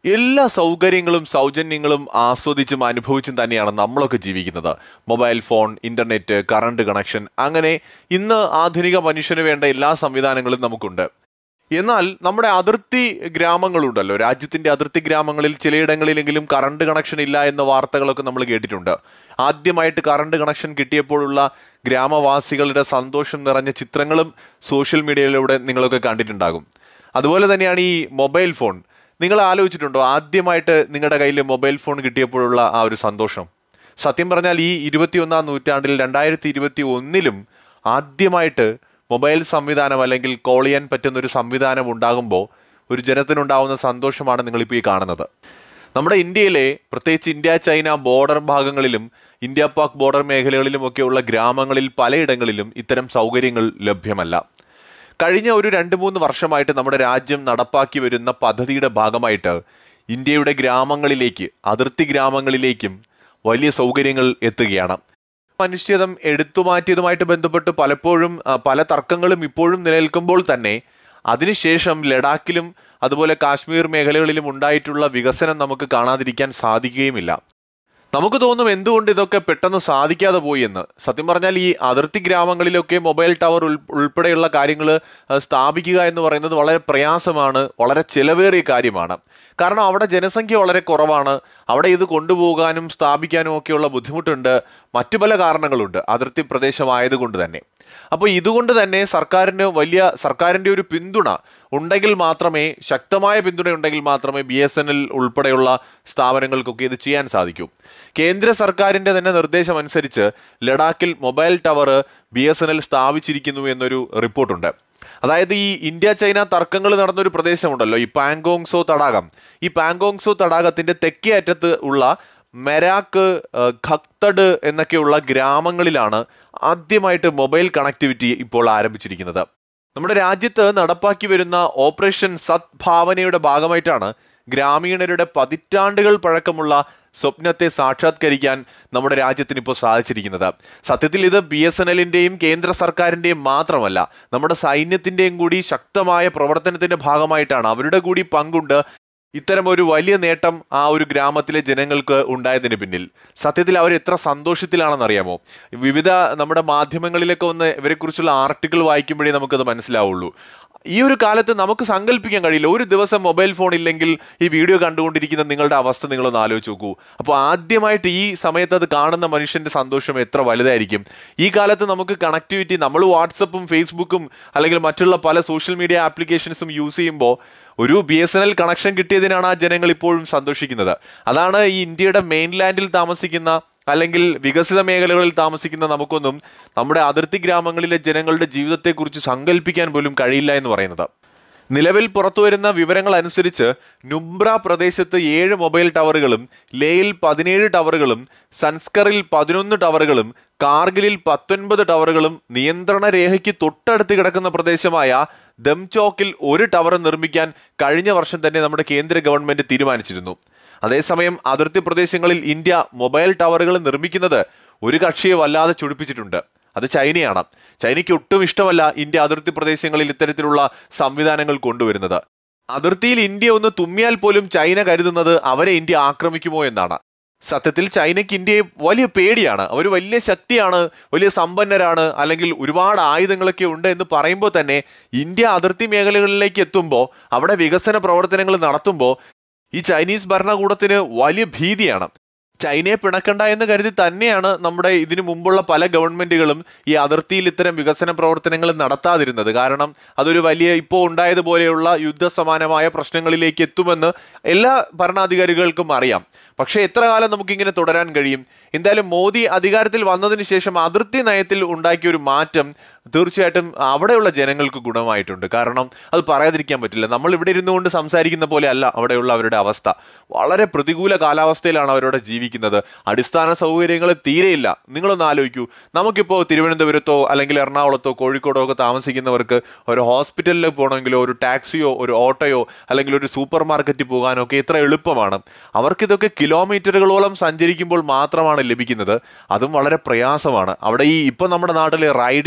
എല്ലാ സൗകര്യങ്ങളും സൗജന്യങ്ങളും ആസ്വദിച്ചും അനുഭവിച്ചും തന്നെയാണ് നമ്മളൊക്കെ ജീവിക്കുന്നത് mobile phone internet current connection അങ്ങനെ ഇന്ന് ആധുനിക മനുഷ്യന് വേണ്ട എല്ലാ സംവിധാനങ്ങളും നമുക്കുണ്ട് എന്നാൽ നമ്മുടെ അതിർത്തി ഗ്രാമങ്ങളുണ്ടല്ലോ രാജ്യത്തിന്റെ അതിർത്തി ഗ്രാമങ്ങളിൽ ചിലയിടങ്ങളിലെങ്കിലും കറണ്ട് കണക്ഷൻ ഇല്ല എന്ന വാർത്തകളൊക്കെ നമ്മൾ കേട്ടിട്ടുണ്ട് ആദ്യമായിട്ട് കറണ്ട് കണക്ഷൻ കിട്ടിയപ്പോഴുള്ള ഗ്രാമവാസികളുടെ സന്തോഷം നിറഞ്ഞ ചിത്രങ്ങളും സോഷ്യൽ മീഡിയയിലൂടെ നിങ്ങളൊക്കെ കണ്ടിട്ടുണ്ടാകും അതുപോലെ തന്നെയാണ് ഈ മൊബൈൽ ഫോൺ നിങ്ങൾ ആലോചിച്ചിട്ടുണ്ടോ ആദ്യമായിട്ട് നിങ്ങളുടെ കയ്യിൽ മൊബൈൽ ഫോൺ കിട്ടിയപ്പോഴുള്ള ആ ഒരു സന്തോഷം സത്യം പറഞ്ഞാൽ ഈ ഇരുപത്തിയൊന്നാം നൂറ്റാണ്ടിൽ രണ്ടായിരത്തി ഇരുപത്തി ഒന്നിലും ആദ്യമായിട്ട് മൊബൈൽ സംവിധാനം അല്ലെങ്കിൽ കോൾ ചെയ്യാൻ പറ്റുന്ന ഒരു സംവിധാനം ഉണ്ടാകുമ്പോൾ ഒരു ജനത്തിനുണ്ടാവുന്ന സന്തോഷമാണ് നിങ്ങളിപ്പോൾ ഈ കാണുന്നത് നമ്മുടെ ഇന്ത്യയിലെ പ്രത്യേകിച്ച് ഇന്ത്യ ചൈന ബോർഡർ ഭാഗങ്ങളിലും ഇന്ത്യ പാക് ബോർഡർ മേഖലകളിലുമൊക്കെയുള്ള ഗ്രാമങ്ങളിൽ പലയിടങ്ങളിലും ഇത്തരം സൗകര്യങ്ങൾ ലഭ്യമല്ല കഴിഞ്ഞ ഒരു രണ്ട് മൂന്ന് വർഷമായിട്ട് നമ്മുടെ രാജ്യം നടപ്പാക്കി വരുന്ന പദ്ധതിയുടെ ഭാഗമായിട്ട് ഇന്ത്യയുടെ ഗ്രാമങ്ങളിലേക്ക് അതിർത്തി ഗ്രാമങ്ങളിലേക്കും വലിയ സൗകര്യങ്ങൾ എത്തുകയാണ് മനുഷ്യതം എടുത്തുമാറ്റിയതുമായിട്ട് ബന്ധപ്പെട്ട് പലപ്പോഴും ആ, പല തർക്കങ്ങളും ഇപ്പോഴും നിലനിൽക്കുമ്പോൾ തന്നെ അതിനുശേഷം ലഡാക്കിലും അതുപോലെ കാശ്മീർ മേഖലകളിലും ഉണ്ടായിട്ടുള്ള വികസനം നമുക്ക് കാണാതിരിക്കാൻ സാധിക്കുകയുമില്ല നമുക്ക് തോന്നും എന്തുകൊണ്ട് ഇതൊക്കെ പെട്ടെന്ന് സാധിക്കാതെ പോയി എന്ന് സത്യം പറഞ്ഞാൽ ഈ അതിർത്തി ഗ്രാമങ്ങളിലൊക്കെ മൊബൈൽ ടവർ ഉൾ ഉൾപ്പെടെയുള്ള കാര്യങ്ങൾ സ്ഥാപിക്കുക എന്ന് പറയുന്നത് വളരെ പ്രയാസമാണ് വളരെ ചിലവേറിയ കാര്യമാണ് കാരണം അവിടെ ജനസംഖ്യ വളരെ കുറവാണ് അവിടെ ഇത് കൊണ്ടുപോകാനും സ്ഥാപിക്കാനും ഒക്കെയുള്ള ബുദ്ധിമുട്ടുണ്ട് മറ്റു പല കാരണങ്ങളുണ്ട് അതിർത്തി പ്രദേശമായതുകൊണ്ട് തന്നെ അപ്പോൾ ഇതുകൊണ്ട് തന്നെ സർക്കാരിന് വലിയ സർക്കാരിൻ്റെ ഒരു പിന്തുണ ഉണ്ടെങ്കിൽ മാത്രമേ ശക്തമായ പിന്തുണ ഉണ്ടെങ്കിൽ മാത്രമേ ബി എസ് എൻ എൽ ഉൾപ്പെടെയുള്ള സ്ഥാപനങ്ങൾക്കൊക്കെ ഇത് ചെയ്യാൻ സാധിക്കൂ കേന്ദ്ര സർക്കാരിൻ്റെ തന്നെ നിർദ്ദേശം അനുസരിച്ച് ലഡാക്കിൽ mobile tower B S N L സ്ഥാപിച്ചിരിക്കുന്നു എന്നൊരു റിപ്പോർട്ടുണ്ട് അതായത് ഈ ഇന്ത്യ ചൈന തർക്കങ്ങൾ നടന്നൊരു പ്രദേശമുണ്ടല്ലോ ഈ പാങ്കോങ്സോ തടാകം ഈ പാങ്കോങ്സോ തടാകത്തിന്റെ തെക്കേ അറ്റത്ത് ഉള്ള മെരാക്ക് ഏഹ്, ഖക്തഡ് എന്നൊക്കെയുള്ള ഗ്രാമങ്ങളിലാണ് ആദ്യമായിട്ട് മൊബൈൽ കണക്ടിവിറ്റി ഇപ്പോൾ ആരംഭിച്ചിരിക്കുന്നത് നമ്മുടെ രാജ്യത്ത് നടപ്പാക്കി വരുന്ന ഓപ്പറേഷൻ സദ്ഭാവനയുടെ ഭാഗമായിട്ടാണ് ഗ്രാമീണരുടെ പതിറ്റാണ്ടുകൾ പഴക്കമുള്ള സ്വപ്നത്തെ സാക്ഷാത്കരിക്കാൻ നമ്മുടെ രാജ്യത്തിന് ഇപ്പോൾ സാധിച്ചിരിക്കുന്നത് സത്യത്തിൽ ഇത് ബി എസ് എൻ എല്ലിൻ്റെയും കേന്ദ്ര സർക്കാരിൻ്റെയും മാത്രമല്ല നമ്മുടെ സൈന്യത്തിൻ്റെയും കൂടി ശക്തമായ പ്രവർത്തനത്തിന്റെ ഭാഗമായിട്ടാണ് അവരുടെ കൂടി പങ്കുണ്ട് ഇത്തരം ഒരു വലിയ നേട്ടം ആ ഒരു ഗ്രാമത്തിലെ ജനങ്ങൾക്ക് ഉണ്ടായതിന് പിന്നിൽ സത്യത്തിൽ അവർ എത്ര സന്തോഷത്തിലാണെന്നറിയാമോ വിവിധ നമ്മുടെ മാധ്യമങ്ങളിലൊക്കെ ഒന്ന് ഇവരെക്കുറിച്ചുള്ള ആർട്ടിക്കിൾ വായിക്കുമ്പോഴേ നമുക്കത് മനസ്സിലാവുള്ളൂ ഈ ഒരു കാലത്ത് നമുക്ക് സങ്കല്പിക്കാൻ കഴിയില്ല ഒരു ദിവസം മൊബൈൽ ഫോൺ ഇല്ലെങ്കിൽ ഈ വീഡിയോ കണ്ടുകൊണ്ടിരിക്കുന്ന നിങ്ങളുടെ അവസ്ഥ നിങ്ങളൊന്ന് ആലോചിച്ച് നോക്കൂ അപ്പോൾ ആദ്യമായിട്ട് ഈ സമയത്ത് അത് കാണുന്ന മനുഷ്യന്റെ സന്തോഷം എത്ര വലുതായിരിക്കും ഈ കാലത്ത് നമുക്ക് കണക്ടിവിറ്റി നമ്മൾ വാട്സപ്പും ഫേസ്ബുക്കും അല്ലെങ്കിൽ മറ്റുള്ള പല സോഷ്യൽ മീഡിയ ആപ്ലിക്കേഷൻസും യൂസ് ചെയ്യുമ്പോൾ ഒരു B S N L connection കിട്ടിയതിനാണ് ആ ജനങ്ങൾ ഇപ്പോഴും സന്തോഷിക്കുന്നത് അതാണ് ഈ ഇന്ത്യയുടെ മെയിൻലാൻഡിൽ താമസിക്കുന്ന അല്ലെങ്കിൽ വികസിത മേഖലകളിൽ താമസിക്കുന്ന നമുക്കൊന്നും നമ്മുടെ അതിർത്തി ഗ്രാമങ്ങളിലെ ജനങ്ങളുടെ ജീവിതത്തെക്കുറിച്ച് സങ്കല്പിക്കാൻ പോലും കഴിയില്ല എന്ന് പറയുന്നത് നിലവിൽ പുറത്തുവരുന്ന വിവരങ്ങൾ അനുസരിച്ച് നുംബ്ര പ്രദേശത്ത് ഏഴ് മൊബൈൽ ടവറുകളും ലേയിൽ പതിനേഴ് ടവറുകളും സൻസ്കറിൽ പതിനൊന്ന് ടവറുകളും കാർഗിലിൽ പത്തൊൻപത് ടവറുകളും നിയന്ത്രണ രേഖയ്ക്ക് തൊട്ടടുത്ത് കിടക്കുന്ന പ്രദേശമായ ദംചോക്കിൽ ഒരു ടവർ നിർമ്മിക്കാൻ കഴിഞ്ഞ വർഷം തന്നെ നമ്മുടെ കേന്ദ്ര ഗവൺമെന്റ് തീരുമാനിച്ചിരുന്നു അതേസമയം അതിർത്തി പ്രദേശങ്ങളിൽ ഇന്ത്യ മൊബൈൽ ടവറുകൾ നിർമ്മിക്കുന്നത് ഒരു കക്ഷിയെ വല്ലാതെ ചുടിപ്പിച്ചിട്ടുണ്ട് അത് ചൈനയാണ് ചൈനയ്ക്ക് ഒട്ടും ഇഷ്ടമല്ല ഇന്ത്യ അതിർത്തി പ്രദേശങ്ങളിൽ ഇത്തരത്തിലുള്ള സംവിധാനങ്ങൾ കൊണ്ടുവരുന്നത് അതിർത്തിയിൽ ഇന്ത്യ ഒന്ന് തുമ്മിയാൽ പോലും ചൈന കരുതുന്നത് അവരെ ഇന്ത്യ ആക്രമിക്കുമോ എന്നാണ് സത്യത്തിൽ ചൈനയ്ക്ക് ഇന്ത്യയെ വലിയ പേടിയാണ് അവർ വലിയ ശക്തിയാണ് വലിയ സമ്പന്നരാണ് അല്ലെങ്കിൽ ഒരുപാട് ആയുധങ്ങളൊക്കെ ഉണ്ട് എന്ന് പറയുമ്പോൾ തന്നെ ഇന്ത്യ അതിർത്തി മേഖലകളിലേക്ക് എത്തുമ്പോൾ അവിടെ വികസന പ്രവർത്തനങ്ങൾ നടത്തുമ്പോൾ ഈ ചൈനീസ് ഭരണകൂടത്തിന് വലിയ ഭീതിയാണ് ചൈനയെ പിണക്കണ്ട എന്ന് കരുതി തന്നെയാണ് നമ്മുടെ ഇതിനു മുമ്പുള്ള പല ഗവൺമെന്റുകളും ഈ അതിർത്തിയിൽ ഇത്തരം വികസന പ്രവർത്തനങ്ങൾ നടത്താതിരുന്നത് കാരണം അതൊരു വലിയ ഇപ്പോൾ ഉണ്ടായതുപോലെയുള്ള യുദ്ധസമാനമായ പ്രശ്നങ്ങളിലേക്ക് എത്തുമെന്ന് എല്ലാ ഭരണാധികാരികൾക്കും അറിയാം പക്ഷേ എത്ര കാലം നമുക്കിങ്ങനെ തുടരാൻ കഴിയും എന്തായാലും മോദി അധികാരത്തിൽ വന്നതിന് ശേഷം അതിർത്തി നയത്തിൽ ഉണ്ടാക്കിയ ഒരു മാറ്റം തീർച്ചയായിട്ടും അവിടെയുള്ള ജനങ്ങൾക്ക് ഗുണമായിട്ടുണ്ട് കാരണം അത് പറയാതിരിക്കാൻ പറ്റില്ല നമ്മൾ ഇവിടെ ഇരുന്നുകൊണ്ട് സംസാരിക്കുന്ന പോലെ അല്ല അവിടെയുള്ള അവരുടെ അവസ്ഥ വളരെ പ്രതികൂല കാലാവസ്ഥയിലാണ് അവരവിടെ ജീവിക്കുന്നത് അടിസ്ഥാന സൗകര്യങ്ങൾ തീരെയില്ല നിങ്ങളൊന്ന് ആലോചിക്കൂ നമുക്കിപ്പോൾ തിരുവനന്തപുരത്തോ അല്ലെങ്കിൽ എറണാകുളത്തോ കോഴിക്കോടോ ഒക്കെ താമസിക്കുന്നവർക്ക് ഒരു ഹോസ്പിറ്റലിൽ പോകണമെങ്കിലോ ഒരു ടാക്സിയോ ഒരു ഓട്ടോയോ അല്ലെങ്കിൽ ഒരു സൂപ്പർ മാർക്കറ്റിൽ പോകാനോ ഒക്കെ എത്ര എളുപ്പമാണ് അവർക്കിതൊക്കെ കിലോമീറ്ററുകളോളം സഞ്ചരിക്കുമ്പോൾ മാത്രമാണ് ലഭിക്കുന്നത് അതും വളരെ പ്രയാസമാണ് അവിടെ ഈ ഇപ്പം നമ്മുടെ നാട്ടിൽ റൈഡിനൊക്കെ പോകുന്ന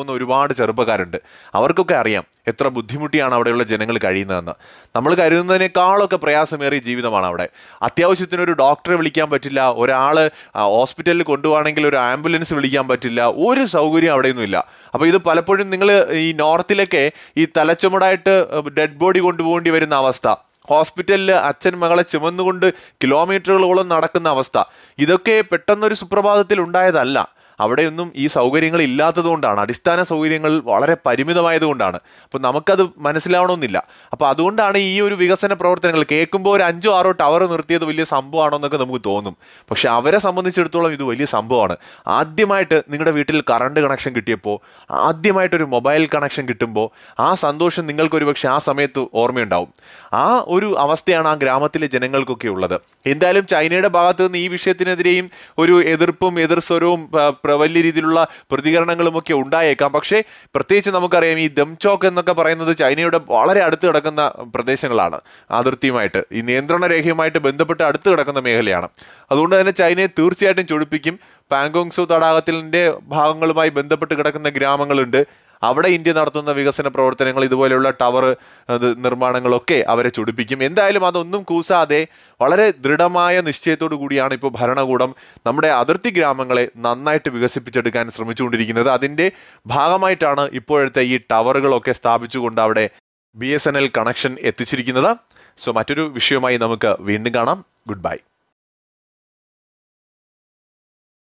പോകുന്ന ഒരുപാട് ചെറുപ്പക്കാരുണ്ട് അവർക്കൊക്കെ അറിയാം എത്ര ബുദ്ധിമുട്ടിയാണ് അവിടെയുള്ള ജനങ്ങൾ കഴിയുന്നതെന്ന് നമ്മൾ കരുതുന്നതിനേക്കാളൊക്കെ പ്രയാസമേറിയ ജീവിതമാണ് അവിടെ അത്യാവശ്യത്തിന് ഒരു ഡോക്ടറെ വിളിക്കാൻ പറ്റില്ല ഒരാൾ ഹോസ്പിറ്റലിൽ കൊണ്ടുപോകണമെങ്കിൽ ഒരു ആംബുലൻസ് വിളിക്കാൻ പറ്റില്ല ഒരു സൗകര്യം അവിടെയൊന്നും ഇല്ല അപ്പോൾ ഇത് പലപ്പോഴും നിങ്ങൾ ഈ നോർത്തിലൊക്കെ ഈ തലച്ചുമടായിട്ട് ഡെഡ് ബോഡി കൊണ്ടുപോകേണ്ടി വരുന്ന അവസ്ഥ ഹോസ്പിറ്റലിൽ അച്ഛൻ മകളെ ചുമന്നുകൊണ്ട് കിലോമീറ്ററുകളോളം നടക്കുന്ന അവസ്ഥ ഇതൊക്കെ പെട്ടെന്നൊരു സുപ്രഭാതത്തിൽ ഉണ്ടായതല്ല അവിടെയൊന്നും ഈ സൗകര്യങ്ങൾ ഇല്ലാത്തതുകൊണ്ടാണ് അടിസ്ഥാന സൗകര്യങ്ങൾ വളരെ പരിമിതമായതുകൊണ്ടാണ് അപ്പോൾ നമുക്കത് മനസ്സിലാവണമെന്നില്ല അപ്പോൾ അതുകൊണ്ടാണ് ഈ ഒരു വികസന പ്രവർത്തനങ്ങൾ കേൾക്കുമ്പോൾ ഒരു അഞ്ചോ ആറോ ടവർ നിർത്തിയത് വലിയ സംഭവമാണോ എന്നൊക്കെ നമുക്ക് തോന്നും പക്ഷെ അവരെ സംബന്ധിച്ചിടത്തോളം ഇത് വലിയ സംഭവമാണ് ആദ്യമായിട്ട് നിങ്ങളുടെ വീട്ടിൽ കറണ്ട് കണക്ഷൻ കിട്ടിയപ്പോൾ ആദ്യമായിട്ടൊരു മൊബൈൽ കണക്ഷൻ കിട്ടുമ്പോൾ ആ സന്തോഷം നിങ്ങൾക്കൊരു പക്ഷേ ആ സമയത്ത് ഓർമ്മയുണ്ടാവും ആ ഒരു അവസ്ഥയാണ് ആ ഗ്രാമത്തിലെ ജനങ്ങൾക്കൊക്കെ ഉള്ളത് എന്തായാലും ചൈനയുടെ ഭാഗത്ത് നിന്ന് ഈ വിഷയത്തിനെതിരെയും ഒരു എതിർപ്പും എതിർസ്വരവും ആ, പ്ര- വലിയ രീതിയിലുള്ള പ്രതികരണങ്ങളും ഒക്കെ ഉണ്ടായേക്കാം പക്ഷേ പ്രത്യേകിച്ച് നമുക്കറിയാം ഈ ദംചോക്ക് എന്നൊക്കെ പറയുന്നത് ചൈനയുടെ വളരെ അടുത്ത് കിടക്കുന്ന പ്രദേശങ്ങളാണ് അതിർത്തിയുമായിട്ട് ഈ നിയന്ത്രണ രേഖയുമായിട്ട് ബന്ധപ്പെട്ട് അടുത്ത് കിടക്കുന്ന മേഖലയാണ് അതുകൊണ്ട് തന്നെ ചൈനയെ തീർച്ചയായിട്ടും ചൊടിപ്പിക്കും പാങ്കോങ്സു തടാകത്തിൻ്റെ ഭാഗങ്ങളുമായി ബന്ധപ്പെട്ട് കിടക്കുന്ന ഗ്രാമങ്ങളുണ്ട് അവിടെ ഇന്ത്യ നടത്തുന്ന വികസന പ്രവർത്തനങ്ങൾ ഇതുപോലെയുള്ള ടവർ അത് നിർമ്മാണങ്ങളൊക്കെ അവരെ ചൊടിപ്പിക്കും എന്തായാലും അതൊന്നും കൂസാതെ വളരെ ദൃഢമായ നിശ്ചയത്തോടു കൂടിയാണ് ഇപ്പോൾ ഭരണകൂടം നമ്മുടെ അതിർത്തി ഗ്രാമങ്ങളെ നന്നായിട്ട് വികസിപ്പിച്ചെടുക്കാൻ ശ്രമിച്ചുകൊണ്ടിരിക്കുന്നത് അതിൻ്റെ ഭാഗമായിട്ടാണ് ഇപ്പോഴത്തെ ഈ ടവറുകളൊക്കെ സ്ഥാപിച്ചുകൊണ്ട് അവിടെ B S N L connection എത്തിച്ചിരിക്കുന്നത് സോ മറ്റൊരു വിഷയവുമായി നമുക്ക് വീണ്ടും കാണാം ഗുഡ് ബൈ